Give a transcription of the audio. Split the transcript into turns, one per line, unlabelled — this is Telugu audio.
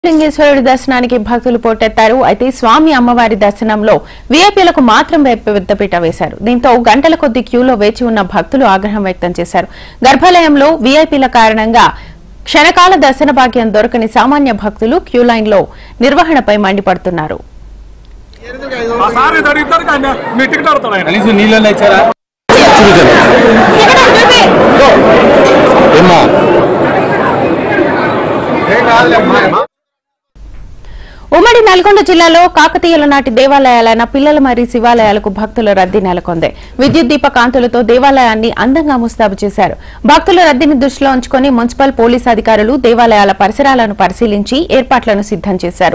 లింగేశ్వరుడి దర్శనానికి భక్తులు పోటెత్తారు అయితే స్వామి అమ్మవారి దర్శనంలో వీఐపీలకు మాత్రం పెద్దపీట వేశారు దీంతో గంటల కొద్ది క్యూలో వేచి ఉన్న భక్తులు ఆగ్రహం వ్యక్తం చేశారు గర్భాలయంలో వీఐపీల కారణంగా క్షణకాల దర్శన భాగ్యం దొరకని సామాన్య భక్తులు క్యూ లైన్లో నిర్వహణపై మండిపడుతున్నారు
ఆ సార్ ఇది అడిగితారు కానీ మీ టికెట్ అడుగుతాడు ఆయన
కనీసం నీళ్ళని ఇచ్చారా ఏమ్మా
ఉమ్మడి నల్గొండ జిల్లాలో కాకతీయుల నాటి దేవాలయాలైన పిల్లల మరి శివాలయాలకు భక్తుల రద్దీ నెలకొంది విద్యుత్ దీప కాంతులతో దేవాలయాన్ని అందంగా ముస్తాబు చేశారు భక్తుల రద్దీని దృష్టిలో ఉంచుకొని మున్సిపల్ పోలీస్ అధికారులు దేవాలయాల పరిసరాలను పరిశీలించి ఏర్పాట్లను సిద్దం చేశారు